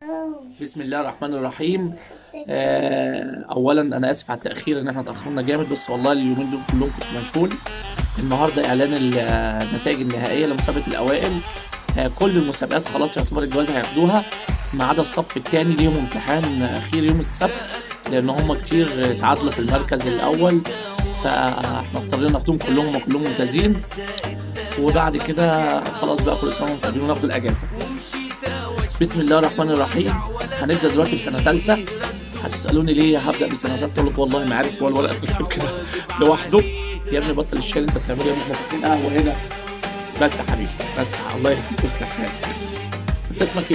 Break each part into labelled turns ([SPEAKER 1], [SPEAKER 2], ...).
[SPEAKER 1] بسم الله الرحمن الرحيم آه، اولا انا اسف على التاخير ان احنا اتاخرنا جامد بس والله اليومين دول كلهم كنت مشغول النهارده اعلان ال- النتائج النهائيه لمسابقه الاوائل آه، كل المسابقات خلاص يعتبر الجوائز هياخدوها ما عدا الصف الثاني ليهم امتحان اخير يوم السبت لان هم كتير اتعادلوا في المركز الاول فاحنا اضطرينا ناخدهم كلهم وكلهم ممتازين وبعد كده خلاص بقى كل سنه وانتم طيبين وناخد الاجازه بسم الله الرحمن الرحيم هنبدا دلوقتي بسنه ثالثه هتسالوني ليه هبدا بسنه ثالثه اقول لك والله ما عارف هو الورقه تركب كده لوحده يا ابني بطل الشيل انت بتعمله يا ابني احنا فاتحين قهوه هنا بس يا حبيبي بس الله يهديك ويصلح حالك انت اسمك ايه؟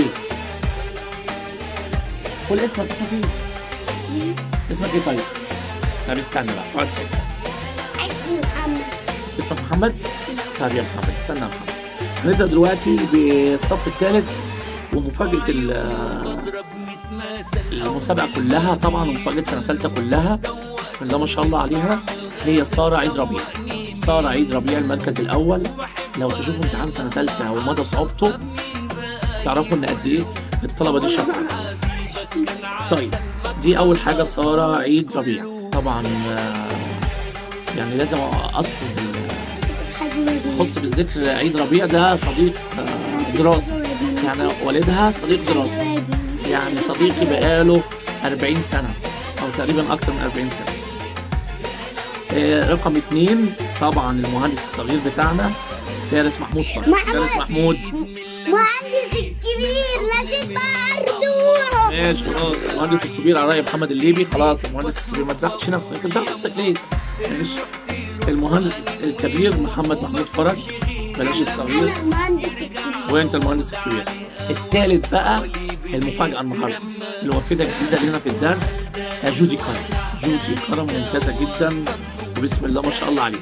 [SPEAKER 1] قول اسمك اسمك ايه؟ اسمك ايه طيب؟ طب استنى بقى اقعد ساكت
[SPEAKER 2] اسمي محمد
[SPEAKER 1] اسمك محمد؟ طب يا محمد استنى يا محمد هنبدا دلوقتي بالصف الثالث ومفاجأة ال- المسابقة كلها طبعا ومفاجأة سنة ثالثة كلها بسم الله ما شاء الله عليها هي سارة عيد ربيع سارة عيد ربيع المركز الأول لو تشوفوا امتحان سنة ثالثة ومدى صعوبته تعرفوا إن قد إيه الطلبة دي شاطرة طيب دي أول حاجة سارة عيد ربيع طبعا آه، يعني لازم أذكر
[SPEAKER 2] حجمي
[SPEAKER 1] خص بالذكر عيد ربيع ده صديق آه، دراسة يعني والدها صديق دراسة يعني صديقي بقاله 40 سنة أو تقريبا أكتر من 40 سنة آه، رقم اتنين طبعا المهندس الصغير بتاعنا فارس محمود فرج
[SPEAKER 2] محمود.
[SPEAKER 1] فارس محمود
[SPEAKER 2] مهندس الكبير لازم برضه
[SPEAKER 1] ماشي خلاص المهندس الكبير على رأي محمد الليبي خلاص المهندس الكبير ما تزعلش نفسك انت بتزعل نفسك ليه؟ ماشي المهندس الكبير محمد محمود فرج بلاش الصغير
[SPEAKER 2] انا المهندس الكبير
[SPEAKER 1] وانت المهندس الكبير التالت بقى المفاجأة النهاردة الوافدة الجديدة لنا في الدرس هي جودي كرم جودي كرم ممتازة جدا وبسم الله ما شاء الله عليها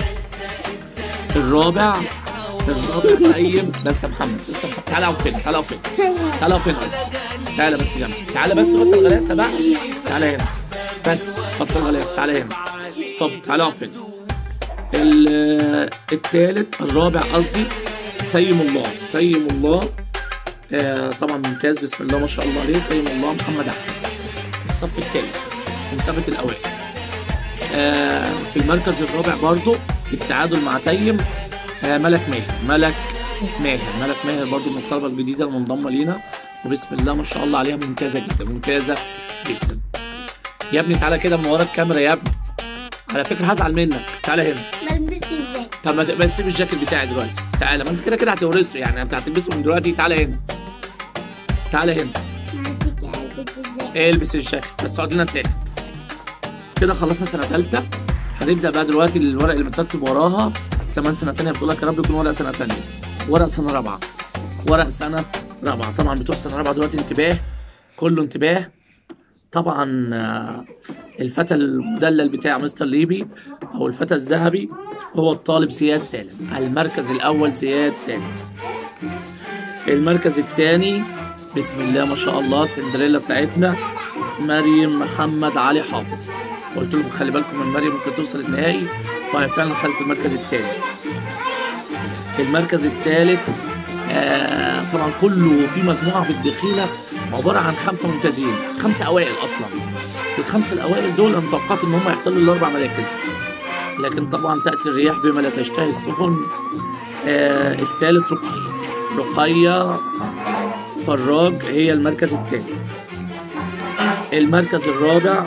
[SPEAKER 1] الرابع الرابع سيم بس يا محمد بس يا محمد تعالى اقف فين تعالى اقف فين تعالى اقف فين بس تعالى بس جنبي تعالى بس بطل غلاسة بقى تعالى هنا بس بطل غلاسة تعالى هنا ستوب تعالى اقف هنا ال- التالت الرابع قصدي تيم الله تيم الله آه طبعا ممتاز بسم الله ما شاء الله عليه تيم الله محمد احمد الصف الثالث في مسابقه الاوائل آه في المركز الرابع برضو بالتعادل مع تيم آه ملك ماهر ملك ماهر ملك ماهر برضو من الطلبه الجديده المنضمه لينا وبسم الله ما شاء الله عليها ممتازه جدا ممتازه جدا يا ابني تعالى كده من ورا الكاميرا يا ابني على فكره هزعل منك تعالى هنا
[SPEAKER 2] بلبس ازاي
[SPEAKER 1] طب ما بس سيب الجاكيت بتاعي دلوقتي تعالى ما انت كده كده هتورثه يعني انت هتلبسه من دلوقتي تعالى هنا تعالى هنا
[SPEAKER 2] ماسك البس ازاي
[SPEAKER 1] البس الجاكيت بس اقعد لنا ساكت كده خلصنا سنه ثالثه هنبدا بقى دلوقتي الورق اللي مترتب وراها زمان سنه ثانيه بتقول لك يا رب يكون ورق سنه ثانيه ورق سنه رابعه ورق سنه رابعه طبعا بتوع سنه رابعه دلوقتي انتباه كله انتباه طبعا آه، الفتى المدلل بتاع مستر ليبي او الفتى الذهبي هو الطالب زياد سالم المركز الاول زياد سالم المركز الثاني بسم الله ما شاء الله سندريلا بتاعتنا مريم محمد علي حافظ قلت لكم خلي بالكم من مريم ممكن توصل النهائي وهي فعلا خدت المركز الثاني المركز الثالث آه طبعا كله في مجموعه في الدخيله عباره عن خمسه ممتازين خمسه اوائل اصلا الخمسه الاوائل دول انا توقعت ان هم يحتلوا الاربع مراكز لكن طبعا تاتي الرياح بما لا تشتهي السفن آه الثالث رقيه رقيه فراج هي المركز الثالث المركز الرابع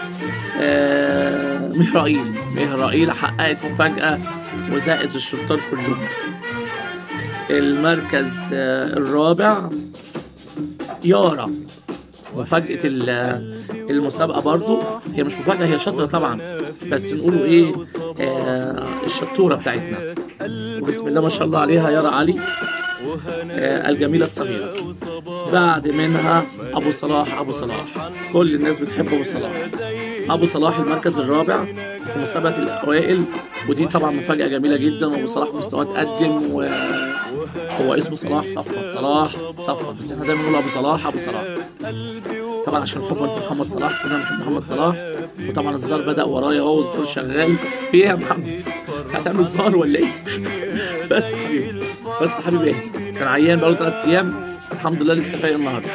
[SPEAKER 1] آه مهرائيل مهرائيل حققت مفاجأة وزقت الشطار كلهم المركز آه الرابع يارا مفاجأة ال- المسابقة برضو هي مش مفاجأة هي شاطرة طبعا بس نقولوا ايه آه الشطورة بتاعتنا وبسم الله ما شاء الله عليها يارا علي آه الجميلة الصغيرة بعد منها ابو صلاح ابو صلاح كل الناس بتحب ابو صلاح ابو صلاح المركز الرابع في مسابقه الاوائل ودي طبعا مفاجاه جميله جدا وابو صلاح مستواه اتقدم وهو اسمه صلاح صفوت صلاح صفوت بس احنا دايما نقول ابو صلاح ابو صلاح طبعا عشان حبا في محمد صلاح كلنا بنحب محمد صلاح وطبعا الزار بدا ورايا اهو الزار شغال في ايه يا محمد هتعمل زار ولا ايه بس يا حبيبي بس يا حبيبي ايه كان عيان بقاله ثلاث ايام الحمد لله لسه فايق النهارده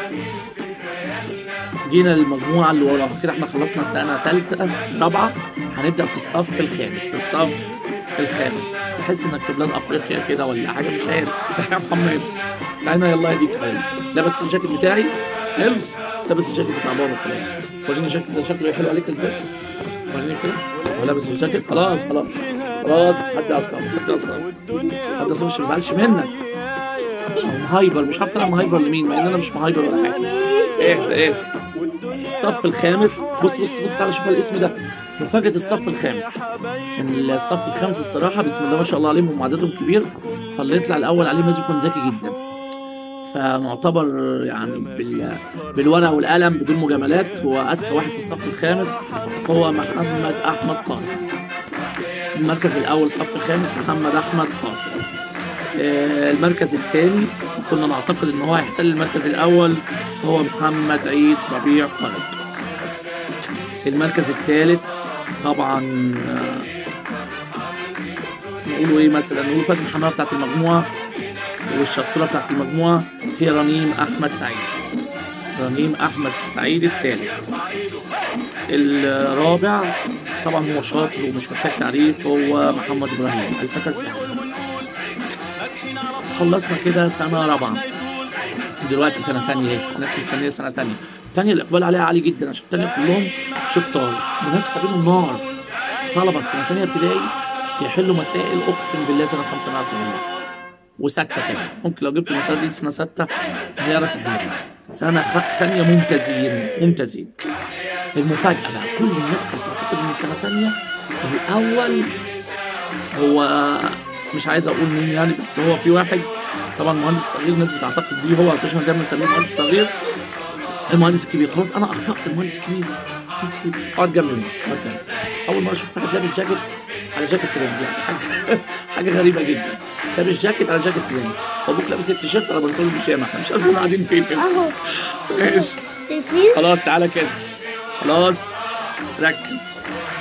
[SPEAKER 1] جينا للمجموعه اللي وراها كده احنا خلصنا سنه ثالثه رابعه هنبدا في الصف الخامس في الصف الخامس تحس انك في بلاد افريقيا كده ولا حاجه مش عارف يا محمد تعالى يلا يديك حلو لابس الجاكيت بتاعي حلو لابس الجاكيت بتاع بابا خلاص وريني الجاكيت ده شكله حلو عليك ازاي وريني كده هو لابس الجاكيت خلاص خلاص خلاص حد اصلا حد اصلا حد اصلا مش مزعلش منك أنا مهايبر مش عارف طلع مهايبر لمين مع ان انا مش مهايبر ولا حاجه ايه ايه الصف الخامس بص بص بص تعالى شوف الاسم ده مفاجأة الصف الخامس إن الصف الخامس الصراحة بسم الله ما شاء الله عليهم هم عددهم كبير فاللي يطلع الأول عليه لازم يكون ذكي جدا فنعتبر يعني بال... بالورقة والقلم بدون مجاملات هو أذكى واحد في الصف الخامس هو محمد أحمد قاسم المركز الأول صف الخامس محمد أحمد قاسم آه، المركز الثاني كنا نعتقد ان هو هيحتل المركز الاول هو محمد عيد ربيع فرج المركز الثالث طبعا آه، نقولوا ايه مثلا نقول فاتن الحمامه بتاعت المجموعه والشطوره بتاعت المجموعه هي رنيم احمد سعيد رنيم احمد سعيد الثالث الرابع طبعا هو شاطر ومش محتاج تعريف هو محمد ابراهيم الفتى السعيد خلصنا كده سنة رابعة دلوقتي سنة تانية اهي الناس مستنية سنة تانية تانية الإقبال عليها عالي جدا عشان التانية كلهم شطار منافسة بينهم نار طلبة في سنة تانية ابتدائي يحلوا مسائل أقسم بالله سنة خمسة معاك بالله وستة كمان ممكن لو جبت المسائل دي سنة ستة هيعرف يحلها سنة خ... تانية ممتازين ممتازين المفاجأة بقى كل الناس كانت تعتقد إن سنة تانية الأول هو مش عايز اقول مين يعني بس هو في واحد طبعا مهندس صغير الناس بتعتقد بيه هو عشان دايما بنسميه مهندس صغير المهندس الكبير خلاص انا اخطات المهندس الكبير المهندس الكبير اقعد جنبي مني اقعد جنبي اول مره اشوف واحد لابس جاكيت على جاكيت ترند يعني حاجه حاجه غريبه جدا لابس جاكيت على جاكيت ترند وابوك لابس التيشيرت على بنطلون بيجامه احنا مش عارفين قاعدين فين
[SPEAKER 2] اهو
[SPEAKER 1] ماشي
[SPEAKER 2] شايفين
[SPEAKER 1] خلاص تعالى كده خلاص ركز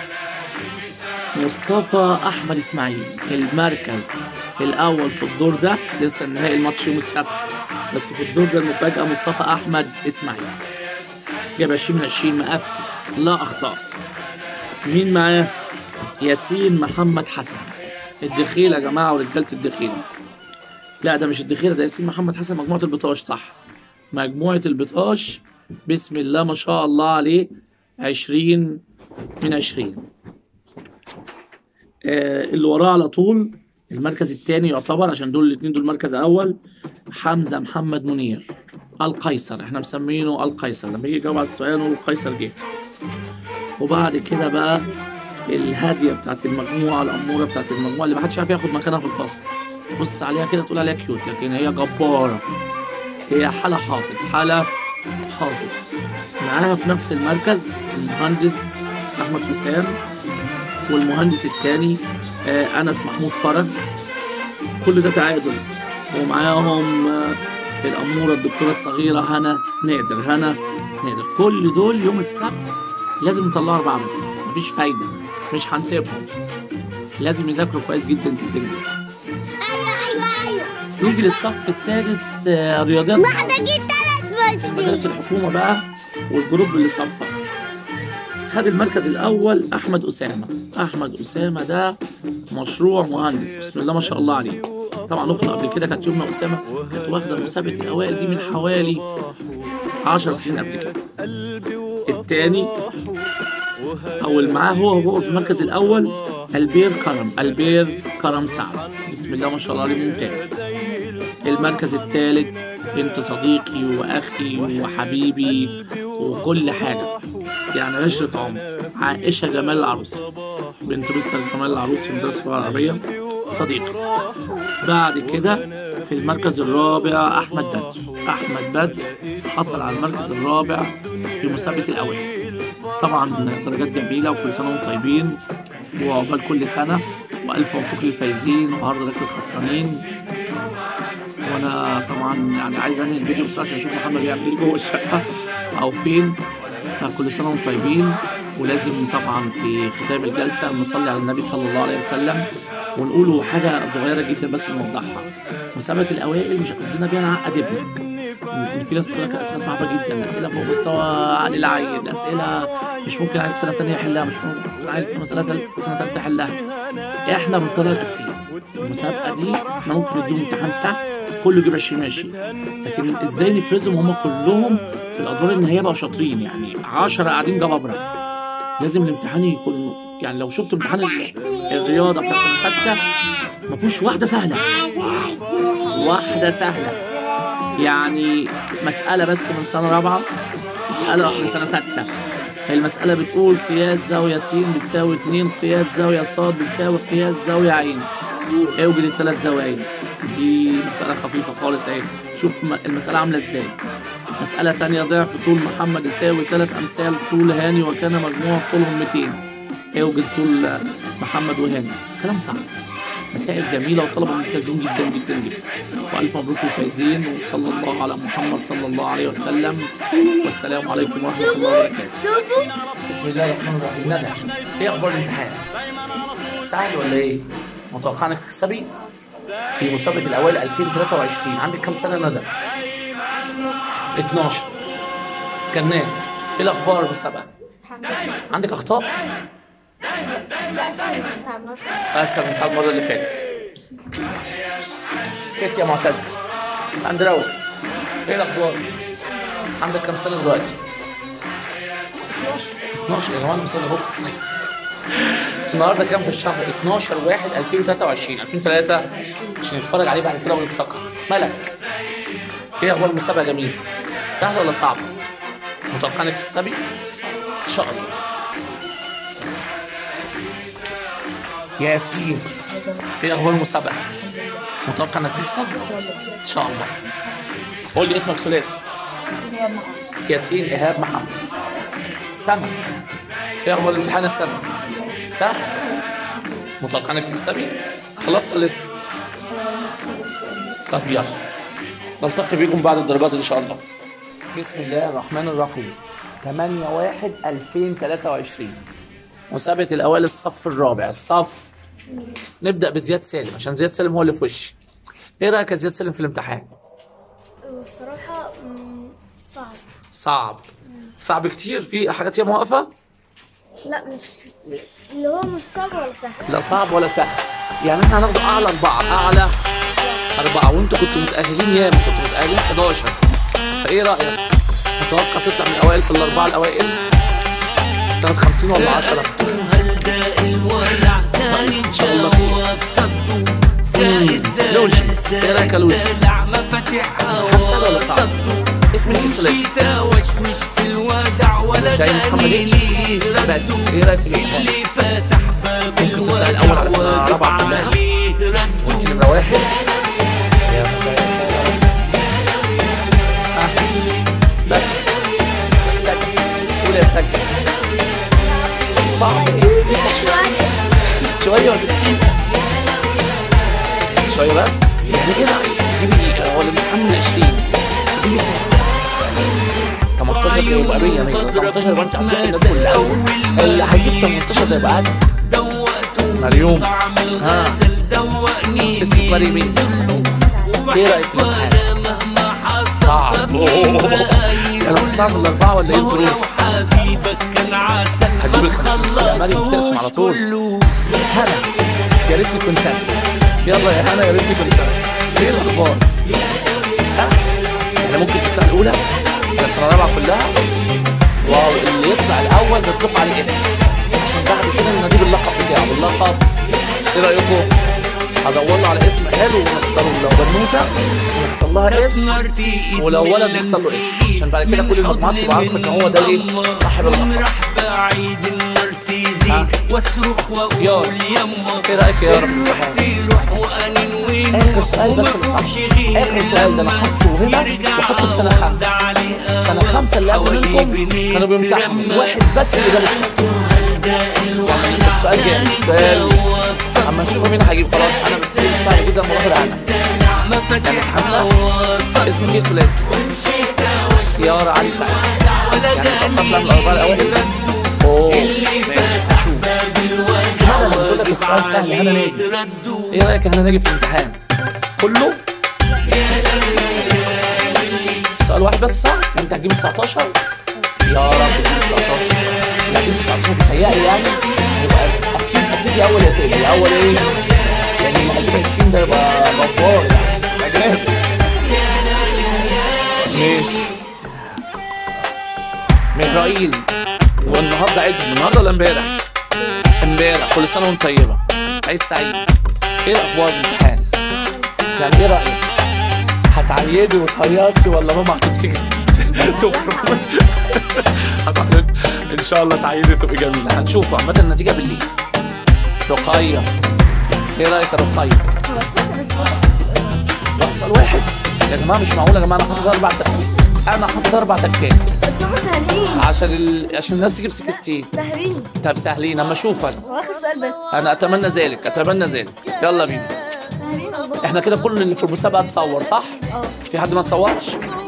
[SPEAKER 1] مصطفى احمد اسماعيل المركز الاول في الدور ده لسه النهائي الماتش يوم السبت بس في الدور ده المفاجاه مصطفى احمد اسماعيل جاب 20 من 20 مقفل لا اخطاء مين معاه ياسين محمد حسن الدخيل يا جماعه ورجاله الدخيل لا ده مش الدخيل ده ياسين محمد حسن مجموعه البطاش صح مجموعه البطاش بسم الله ما شاء الله عليه 20 من 20 آه، اللي وراه على طول المركز الثاني يعتبر عشان دول الاثنين دول مركز اول حمزه محمد منير القيصر احنا مسمينه القيصر لما يجي يجاوب على السؤال نقول القيصر جه وبعد كده بقى الهاديه بتاعت المجموعه الاموره بتاعت المجموعه اللي محدش عارف ياخد مكانها في الفصل بص عليها كده تقول عليها كيوت لكن هي جباره هي حاله حافظ حاله حافظ معاها في نفس المركز المهندس احمد حسام والمهندس الثاني انس محمود فرج كل ده تعادل ومعاهم آه، الاموره الدكتوره الصغيره هنا نادر هنا نادر كل دول يوم السبت لازم يطلعوا اربعه بس مفيش فايده مش هنسيبهم لازم يذاكروا كويس جدا جدا جدا
[SPEAKER 2] ايوه ايوه ايوه
[SPEAKER 1] نيجي للصف السادس آه، رياضيات
[SPEAKER 2] محتاجين تلات
[SPEAKER 1] في
[SPEAKER 2] بس
[SPEAKER 1] مدارس الحكومة بقى والجروب اللي صفى خد المركز الأول أحمد أسامة أحمد أسامة ده مشروع مهندس بسم الله ما شاء الله عليه طبعا أخته قبل كده كانت يمنى أسامة كانت واخدة مسابقة الأوائل دي من حوالي عشر سنين قبل كده التاني أو اللي معاه هو هو في المركز الأول البير كرم البير كرم سعد بسم الله ما شاء الله عليه ممتاز المركز الثالث بنت صديقي واخي وحبيبي وكل حاجه يعني عشرة عمر عائشه جمال العروسي بنت مستر جمال العروسي من مدرسه اللغه العربيه صديقي بعد كده في المركز الرابع احمد بدر احمد بدر حصل على المركز الرابع في مسابقه الاوائل طبعا درجات جميله وكل سنه وانتم طيبين وعقبال كل سنه والف مبروك للفايزين وعرض لك للخسرانين وانا طبعا يعني عايز انهي الفيديو بسرعه عشان اشوف محمد بيعمل ايه جوه الشقه او فين فكل سنه وانتم طيبين ولازم طبعا في ختام الجلسه نصلي على النبي صلى الله عليه وسلم ونقول حاجه صغيره جدا بس نوضحها مسابقه الاوائل مش قصدنا بيها نعقد ابنك إن في ناس بتقول لك الاسئله صعبه جدا اسئله فوق مستوى علي العين اسئله مش ممكن عيل في سنه ثانيه يحلها مش ممكن عيل في مساله تل- سنه ثالثه يحلها احنا بنطلع الاذكياء المسابقه دي احنا ممكن نديهم امتحان سهل كله يجيب 20 20 لكن ازاي نفرزهم هم كلهم في الادوار النهائيه بقوا شاطرين يعني 10 قاعدين جبابره لازم الامتحان يكون يعني لو شفت امتحان ال- الرياضه بتاعت الخمسه ما فيهوش واحده سهله واحده سهله يعني مساله بس من سنه رابعه مساله من سنه سته هي المسألة بتقول قياس زاوية س بتساوي 2 قياس زاوية ص بتساوي قياس زاوية ع اوجد الثلاث زوايا دي مسألة خفيفة خالص اهي شوف م- المسألة عاملة ازاي مسألة تانية ضعف طول محمد يساوي ثلاث أمثال طول هاني وكان مجموع طولهم 200 اوجد طول محمد وهاني كلام صعب مسائل جميلة وطلبة ممتازين جدا جدا جدا وألف مبروك للفايزين وصلى الله على محمد صلى الله عليه وسلم والسلام عليكم ورحمة الله وبركاته بسم الله الرحمن الرحيم ندى ايه اخبار الامتحان سهل ولا ايه متوقع انك تكسبي في مسابقه الاوائل 2023 عندك كام سنه ندى 12 جنات ايه الاخبار المسابقه عندك اخطاء اسهل من بتاع المره اللي فاتت ست يا معتز اندراوس ايه الاخبار عندك كام سنه دلوقتي 12 يا جماعه المثال اهو النهارده كام في الشهر 12 1 2023 2003 عشان نتفرج عليه بعد كده ونفتكر ملك ايه اخبار المسابقه يا جميل سهل ولا صعب متوقع انك تكسبي ان شاء الله ياسين ايه اخبار المسابقه متوقع انك تكسب ان شاء الله قول لي اسمك ثلاثي ياسين ايهاب محمد سما ايه اخبار الامتحان يا سما سهل متوقع انك تكسبي خلصت ولا لسه طب يلا نلتقي بيكم بعد الدرجات ان شاء الله بسم الله الرحمن الرحيم 8 1 2023 مسابقة الأوائل الصف الرابع الصف نبدأ بزياد سالم عشان زياد سالم هو اللي في وشي ايه رأيك يا زياد سالم في الامتحان؟
[SPEAKER 2] الصراحة مم، صعب
[SPEAKER 1] صعب صعب كتير في حاجات فيها موقفة
[SPEAKER 2] لا مش اللي هو مش صعب ولا سهل
[SPEAKER 1] لا صعب ولا سهل يعني احنا هناخده اعلى اربعه اعلى اربعه وانتوا كنتوا متاهلين ياما كنتوا متاهلين 11 فايه رايك؟ متوقع تطلع من الاوائل في الاربعه الاوائل؟ تاخد 50 ولا 10 ان شاء الله لوجي ايه رايك يا لوجي؟ حسن ولا صعب؟ اسمي ايه ثلاثي؟ شايل محمد ايه؟ بدر ايه رايك في الامتحان؟ ممكن تطلع الاول على سنه رابعه كلها وانت نمره واحد يا مساء ها بس سجل قول يا سجل صعب شويه ولا كتير شويه بس يعني كده جيبي هو الامتحان من 20 تجيبي 18 يبقى 100 100 18 يبقى انت عندك الناس كلها اللي هيجيب 18 ده يبقى عادي مريوم ها اسمك مريم ايه؟ ايه رايك في الامتحان؟ صعب انا صعب الاربعه ولا ايه الظروف؟ هجيب الخمسين يا مريم بترسم على طول هنا يا ريتني كنت انا يلا يا هنا يا ريتني كنت انا ايه الاخبار؟ سهل يعني ممكن تطلع الاولى ولا سنه رابعه كلها واو اللي يطلع الاول نطلق عليه اسم عشان بعد كده نجيب اللقب بتاعه باللقب ايه رايكم؟ هدور له على اسم حلو ونختار له لو بنوته نختار لها اسم ولو ولد نختار له اسم عشان بعد كده كل المجموعات تبقى عارفه ان هو ده ايه صاحب اللقب
[SPEAKER 3] بعيد النار تزيد
[SPEAKER 1] ها؟
[SPEAKER 3] واصرخ
[SPEAKER 1] يا
[SPEAKER 3] واقول يما
[SPEAKER 1] ايه رايك يا رب
[SPEAKER 3] تروح وانا وين
[SPEAKER 1] اخر سؤال بس اللي صح اخر سؤال ده انا حاطه هنا وحطه في سنه خمسه سنه خمسه اللي قبل منكم كانوا بيمتحنوا واحد بس اللي جاب الخمسه يعني السؤال جاي السؤال اما نشوف مين هيجيب خلاص انا ببتدي سهل جدا بروح انا يعني حمزه اسمك ايه ثلاثي يارا علي سعد يعني تطلع من الاربعه الاوائل اوه ماشي هشوف هنا لما بقول لك السؤال سهل هنا ناجي ايه رايك هنا ناجي في الامتحان كله السؤال واحد بس صح انت هتجيب 19 يا رب تجيب 19 لا تجيب 19 بتهيألي يعني يبقى اكيد اكيد يا اول يا تاني يا اول ايه يعني ال 2020 ده يبقى جبار يعني يبقى جامد ماشي ميكائيل والنهارده عيد النهارده ولا امبارح؟ امبارح كل سنه وانت طيبه عيد سعيد ايه الاخبار الامتحان؟ يعني ايه رايك؟ هتعيدي وتهيصي ولا ماما هتمسكي تفرق هتعيدي ان شاء الله تعيدي تبقي جميله هنشوف عامه النتيجه بالليل رقيه ايه رايك يا رقيه؟ وصل واحد يا جماعه مش معقول يا جماعه انا حاطط اربع تكات انا حاطط اربع تكات
[SPEAKER 2] بس هم سهلين
[SPEAKER 1] عشان ال... عشان الناس تجيب 16
[SPEAKER 2] سهلين
[SPEAKER 1] طب سهلين اما اشوف انا
[SPEAKER 2] هو اخر سؤال بس
[SPEAKER 1] انا اتمنى ذلك اتمنى ذلك يلا بينا
[SPEAKER 2] سهلين والله
[SPEAKER 1] احنا كده كل اللي في المسابقه تصور صح
[SPEAKER 2] اه
[SPEAKER 1] في حد ما تصورش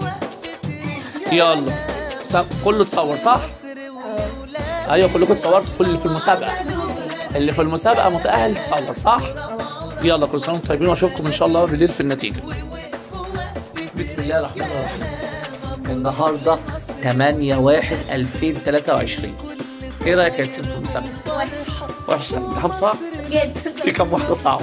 [SPEAKER 1] يلا س- كله تصور صح ايوه كلكم تصورتوا كل اللي في المسابقه اللي في المسابقه متاهل تصور صح يلا كل سنه وانتم طيبين واشوفكم ان شاء الله بالليل في النتيجه بسم الله الرحمن الرحيم النهارده 8 1 2023 ايه رايك يا ياسين في المسابقه
[SPEAKER 2] وحش
[SPEAKER 1] وحشه امتحان صعب
[SPEAKER 2] جدا
[SPEAKER 1] في كام واحده صعبه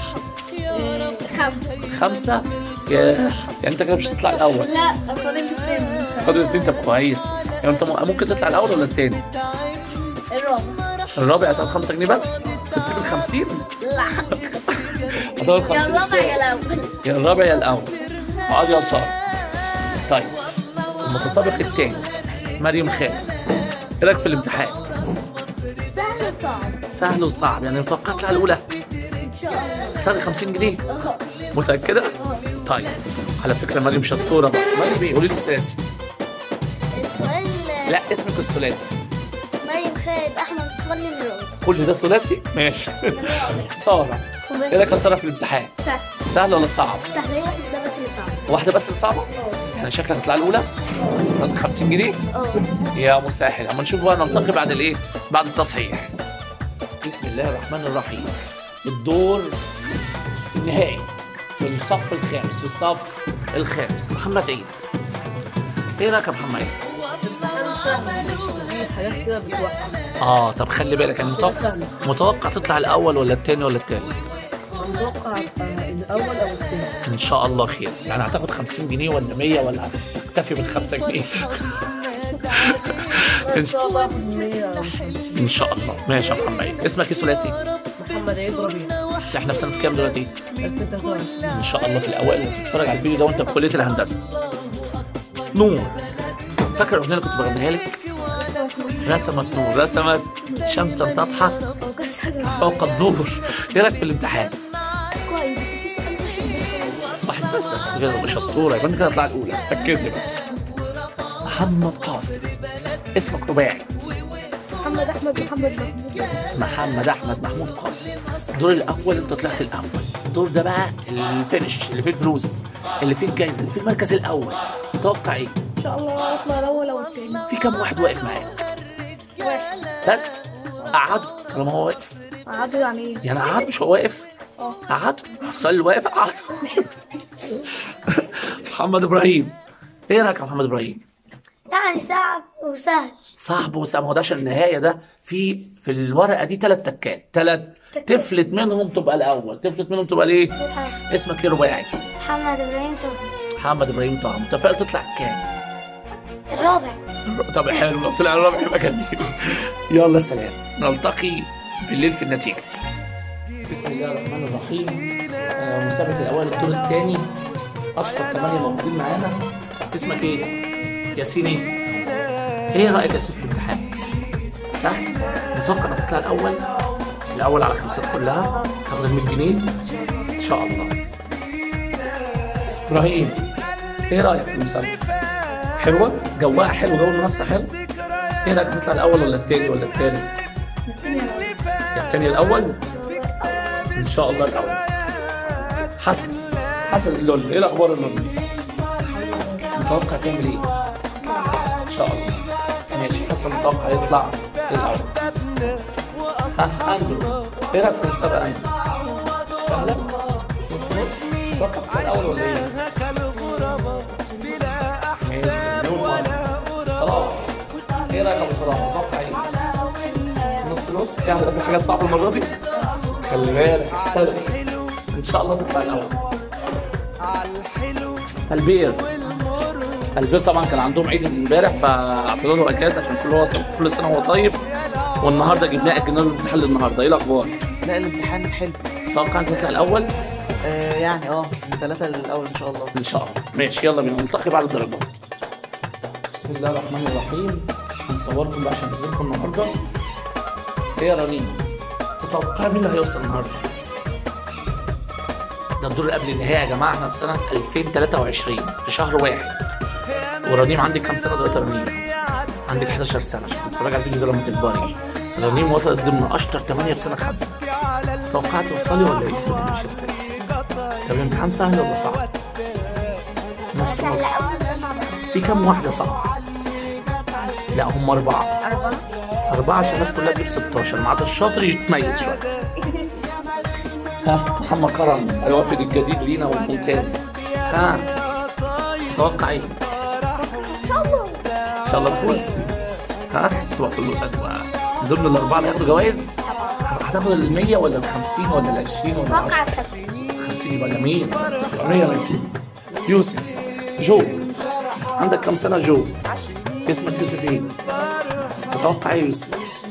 [SPEAKER 2] خمسة
[SPEAKER 1] خمسه يا يعني انت كده مش هتطلع الاول
[SPEAKER 2] لا فاضل التاني
[SPEAKER 1] فاضل اتنين طب كويس يعني انت م- ممكن تطلع الاول ولا التاني
[SPEAKER 2] الرابع
[SPEAKER 1] الرابع هتاخد 5 جنيه بس بتسيب ال 50
[SPEAKER 2] لا
[SPEAKER 1] هتاخد 50
[SPEAKER 2] يا الرابع
[SPEAKER 1] ازاي؟
[SPEAKER 2] يا الاول
[SPEAKER 1] يا الرابع يا الاول اقعد يا صار طيب المتسابق الثاني مريم خالد ايه رايك في الامتحان؟
[SPEAKER 2] سهل وصعب
[SPEAKER 1] سهل وصعب يعني متوقع تطلع الاولى
[SPEAKER 2] ان شاء الله
[SPEAKER 1] تاخد 50 جنيه
[SPEAKER 2] اه
[SPEAKER 1] متاكده؟ طيب على فكره مريم شطوره بقى مريم ايه قولي لي السياسي
[SPEAKER 2] السؤال
[SPEAKER 1] لا اسمك الثلاثي
[SPEAKER 2] مريم خالد احمد صلي الرابع
[SPEAKER 1] كل ده ثلاثي ماشي ساره ايه رايك يا ساره في الامتحان؟
[SPEAKER 2] سهل
[SPEAKER 1] سهل ولا صعب؟
[SPEAKER 2] سهل واحد ده بس اللي صعب
[SPEAKER 1] واحده بس اللي صعبه؟ يعني شكلك هتطلع الاولى؟ تاخد 50 جنيه؟
[SPEAKER 2] اه
[SPEAKER 1] يا مسهل اما نشوف بقى نلتقي بعد الايه بعد التصحيح بسم الله الرحمن الرحيم الدور النهائي في الصف الخامس في الصف الخامس محمد عيد ايه رايك يا محمد عيد
[SPEAKER 4] في حاجات كده بتوقع
[SPEAKER 1] اه طب خلي بالك انا متوقع متوقع تطلع الاول ولا الثاني ولا الثالث
[SPEAKER 4] متوقع أبقى الاول او الثاني
[SPEAKER 1] ان شاء الله خير يعني هتاخد 50 جنيه ولا 100 ولا هتكتفي بال 5 جنيه
[SPEAKER 4] ان شاء الله اخد 100 او 50
[SPEAKER 1] ان شاء الله ماشي يا محمد عيد اسمك ايه ثلاثي
[SPEAKER 4] محمد عيد ربيع
[SPEAKER 1] بس احنا في سنه كام دلوقتي
[SPEAKER 4] 2023
[SPEAKER 1] ان شاء الله في الاوائل وتتفرج على الفيديو ده وانت في كليه الهندسه نور فاكر الاغنيه اللي كنت بغنيها لك رسمت نور رسمت شمسا تضحى
[SPEAKER 2] وكسر
[SPEAKER 1] فوق الظهر ايه رايك في الامتحان
[SPEAKER 2] كويس في سؤال واحد
[SPEAKER 1] واحد
[SPEAKER 2] بس
[SPEAKER 1] بس كده تبقى شطوره يبقى انت كده هتطلع الاولى ركزي بقى محمد قاسم اسمك رباعي
[SPEAKER 2] محمد احمد محمد محمود
[SPEAKER 1] محمد احمد محمود قاسم الدور الاول انت طلعت الاول الدور ده بقى الفينش اللي فيه الفلوس اللي فيه الجايزه اللي فيه المركز الاول توقع ايه
[SPEAKER 2] ان شاء الله اطلع الاول او الثاني
[SPEAKER 1] في كام واحد واقف معاك
[SPEAKER 2] واحد
[SPEAKER 1] بس قعدوا طالما هو واقف
[SPEAKER 2] قعدوا يعني ايه؟
[SPEAKER 1] يعني قعدوا مش هو واقف
[SPEAKER 2] اه
[SPEAKER 1] قعدوا السؤال اللي واقف قعدوا محمد ابراهيم ايه رايك يا محمد ابراهيم
[SPEAKER 2] يعني صعب وسهل
[SPEAKER 1] صعب وسام هو ده عشان النهايه ده في في الورقه دي ثلاث تكات ثلاث تفلت منهم تبقى الاول تفلت منهم تبقى الايه اسمك ايه رباعي
[SPEAKER 2] محمد ابراهيم طه
[SPEAKER 1] محمد ابراهيم طه متفائل تطلع كام
[SPEAKER 2] الرابع
[SPEAKER 1] طب حلو لو طلع الرابع يبقى جميل يلا سلام نلتقي بالليل في النتيجه بسم الله الرحمن الرحيم آه، مسابقه الاول الدور الثاني اشطر ثمانيه موجودين معانا اسمك ايه؟ ياسين ايه؟ ايه رايك يا ياسين في الامتحان؟ سهل؟ متوقع انك تطلع الاول؟ الاول على خمسات كلها تاخد ال 100 جنيه ان شاء الله ابراهيم ايه رايك في المسابقه؟ حلوه؟ جوها حلو جو المنافسه حلو؟ ايه رايك نطلع الاول ولا الثاني ولا الثالث؟ يا الثاني الاول؟ ان شاء الله الاول حسن حسن اللول ايه الاخبار اللول؟ متوقع تعمل ايه؟ ان شاء الله ماشي حسن متوقع يطلع الاول ها اندرو ايه رايك في المسابقه اندرو؟ سهله؟ نص نص متوقع تطلع الاول ولا ايه؟ ماشي بصراحه اتوقع ايه نص نص في حاجات- في حاجات صعبه المره دي خلي بالك احترس ان شاء الله تطلع الاول البير البير طبعا كان عندهم عيد امبارح فاعطينا له اجازه عشان كل هو كل سنه وهو طيب والنهارده جبناه اجلنا له الامتحان النهارده ايه الاخبار؟
[SPEAKER 5] لا الامتحان حلو
[SPEAKER 1] اتوقع انت تطلع الاول
[SPEAKER 5] آه يعني اه من ثلاثة للأول إن شاء الله
[SPEAKER 1] ان شاء الله ماشي يلا بينا نلتقي بعد الدرجات بسم الله الرحمن الرحيم هنصوركم بقى عشان ننزلكم النهارده ايه يا رنين تتوقع مين اللي هيوصل النهارده ده الدور اللي قبل النهائي يا جماعه احنا في سنه 2023 في شهر واحد ورنيم عندك كام سنه دلوقتي يا رنيم؟ عندك 11 سنه عشان تتفرج على الفيديو ده لما تكبري رنيم وصلت ضمن اشطر 8 في سنه خمسه توقعت توصلي ولا ايه؟ الدنيا ماشيه ازاي؟ طب الامتحان سهل ولا صعب؟ نص
[SPEAKER 2] سهل
[SPEAKER 1] نص
[SPEAKER 2] أوي ولا صعب
[SPEAKER 1] في كام واحدة صعبة؟ لا هم أربعة
[SPEAKER 2] أربعة
[SPEAKER 1] أربعة عشان الناس كلها تجيب 16 ما عدا الشاطر يتميز شوية ها محمد كرم الوافد الجديد لينا والممتاز ها تتوقع ايه؟
[SPEAKER 2] إن شاء الله
[SPEAKER 1] ان شاء الله تفوز ها تبقى في ال- من ضمن الاربعه اللي هياخدوا جوائز هتاخد ال 100 ولا ال 50 ولا ال 20 ولا ال
[SPEAKER 2] أتوقع
[SPEAKER 1] 10
[SPEAKER 2] الخمسين
[SPEAKER 1] 50 يبقى جميل يبقى 100 100 يوسف جو عندك كم سنه جو؟ اسمك يوسف ايه؟ تتوقع ايه يا يوسف؟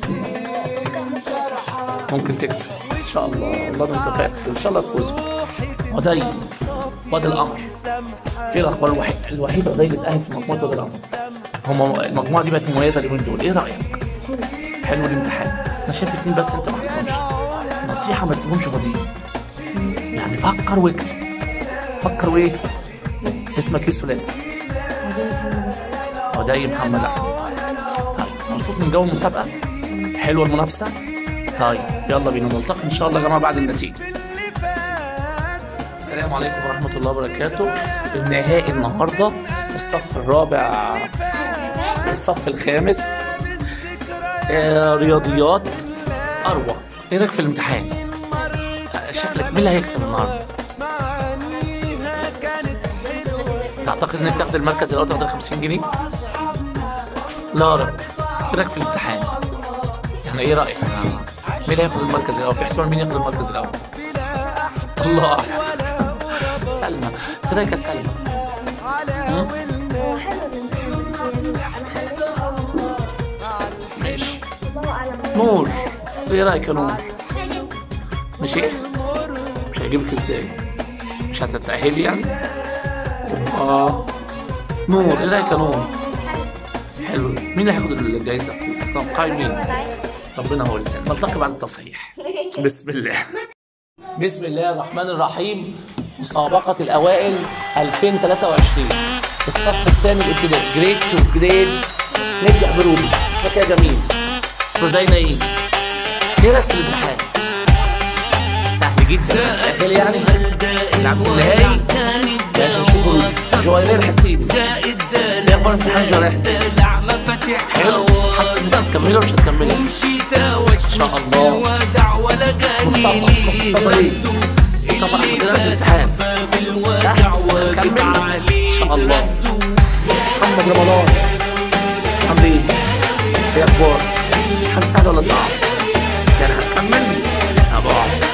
[SPEAKER 1] ممكن تكسب ان شاء الله والله ده انت فاكس ان شاء الله تفوز ودي وادي القمر ايه الاخبار الوحيد الوحيده ودي اللي اتاهل في مجموعه وادي القمر هم المجموعه دي بقت مميزه اليومين دول ايه رايك؟ حلو الامتحان انا شايف اتنين بس انت ما حطهمش نصيحه ما تسيبهمش فاضيين يعني فكر واكتب فكر وايه اسمك ايه ثلاثي ودي محمد احمد طيب مبسوط من جو المسابقه حلوه المنافسه طيب يلا بينا نلتقي ان شاء الله يا جماعه بعد النتيجه السلام عليكم ورحمه الله وبركاته النهائي النهارده الصف الرابع الصف الخامس آه رياضيات اروى ايه رايك في الامتحان آه، شكلك مين اللي هيكسب النهارده تعتقد انك تاخد المركز الاول تاخد 50 جنيه لارا ايه رايك في الامتحان يعني ايه رايك مين اللي هياخد المركز الاول في احتمال مين ياخد المركز الاول الله سلمى ايه رايك يا سلمى هم؟
[SPEAKER 2] هو حلو الامتحان بس يعني أنا حليت
[SPEAKER 1] ماشي
[SPEAKER 2] الله أعلم
[SPEAKER 1] نور ايه رايك يا نور
[SPEAKER 2] شايف؟
[SPEAKER 1] مش ايه مش هيجيبك ازاي مش هتتأهلي يعني اه نور ايه رايك يا نور حلو مين اللي هياخد الجايزه تتوقعي مين ربنا هو اللي يعلم. نلتقي بعد التصحيح بسم الله بسم الله الرحمن الرحيم مسابقة الأوائل 2023 الصف الثاني الابتدائي جريد 2 جريد نبدأ برودي اسمك يا جميل رودينا ايه؟ ايه رايك في الامتحان؟ سهل جدا تأهل يعني العبد النهائي لازم نشوف جوهرير حسين
[SPEAKER 3] زائد
[SPEAKER 1] ايه اخبار امتحان جوهرير حسين؟
[SPEAKER 3] دلع مفاتيح
[SPEAKER 1] حلو حاسس هتكملي ولا مش هتكملي؟
[SPEAKER 3] ومشيتا وشمس
[SPEAKER 1] شاء الله.
[SPEAKER 3] الودع ولا
[SPEAKER 1] مصطفى
[SPEAKER 3] جاني
[SPEAKER 1] مصطفى ايه؟ مصطفى احمد ايه رايك في الامتحان؟
[SPEAKER 3] بالودع واجب
[SPEAKER 1] هتكمل؟ ان
[SPEAKER 3] عليه
[SPEAKER 1] شاء الله
[SPEAKER 3] ردوا
[SPEAKER 1] محمد رمضان عامل ايه؟ ايه اخبار؟ حد سهل ولا صعب؟ يعني هتكمل؟ ابو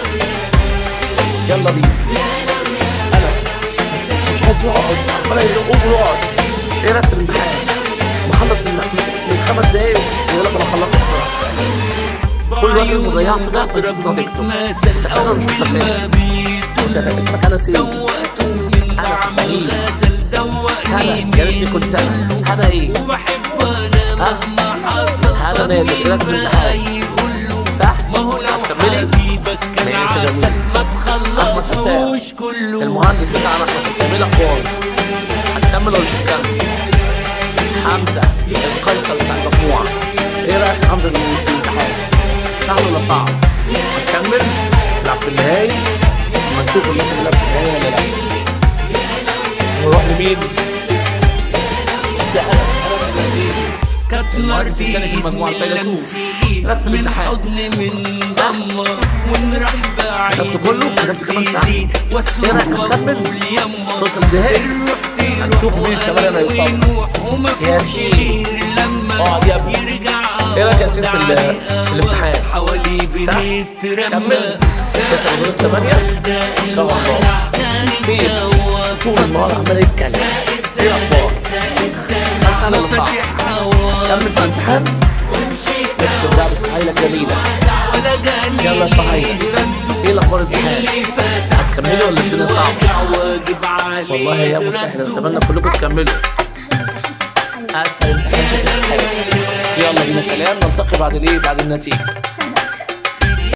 [SPEAKER 1] يلا بينا انس مش عايز يقعد عمال يقوم ويقعد ايه رايك في الامتحان؟ مخلص من من خمس دقايق ويقول لك انا خلصت بسرعه كل الوقت اللي ضيعته ده كنت تفضل تكتب انت فاكر ولا مش متفاهم؟ انت فاكر اسمك انس ايه؟ انس ابراهيم هلا يا ريتني كنت انا هلا ايه؟ ها؟ هلا نادر ايه رايك في الامتحان؟ صح؟ هتكملي؟ ماشي جميل احمد حسام المهندس بتاعنا احمد حسام ايه الاخبار؟ هتكمل ولا مش هتكمل؟ حمزه القيصر بتاع المجموعه ايه رايك يا حمزه في الامتحان؟ سهل ولا صعب؟ هتكمل؟ تلعب في النهائي؟ اما نشوف الناس اللي في النهائي ولا لا نروح لمين؟ ده انس انس جميل المهندس الثاني في المجموعه الفيلسوف رد في
[SPEAKER 3] من
[SPEAKER 1] الامتحان
[SPEAKER 3] حضن من ضمة ونروح بعيد
[SPEAKER 1] كتبت كله؟ كتبت كمان ساعة؟
[SPEAKER 3] تزيد
[SPEAKER 1] ايه
[SPEAKER 3] والسوق
[SPEAKER 1] رايك نكمل؟
[SPEAKER 3] واليمة
[SPEAKER 1] توصل النهائي هنشوف مين كمان اللي هيوصل
[SPEAKER 3] وما
[SPEAKER 1] يا
[SPEAKER 3] فيش
[SPEAKER 1] سيدي.
[SPEAKER 3] غير لما
[SPEAKER 1] اقعد يا ابني.
[SPEAKER 3] يرجع
[SPEAKER 1] ايه رايك يا ياسين في ال- في الامتحان؟
[SPEAKER 3] حوالي
[SPEAKER 1] سهل؟
[SPEAKER 3] بنترمى
[SPEAKER 1] كمل تسعة دور الثمانية ان شاء الله سيف طول النهار عمال يتكلم ايه الاخبار؟ سهل ولا صعب؟ كمل في الامتحان اكتب بقى بصحايلك جميلة يلا يا صحيح ايه الاخبار الامتحان؟ هتكملوا ولا الدنيا صعبة؟
[SPEAKER 3] واجب علينا
[SPEAKER 1] والله يا ابو سهل اتمنى كلكم تكملوا اسهل امتحان شكلك حلو يلا بينا سلام نلتقي بعد الايه بعد النتيجة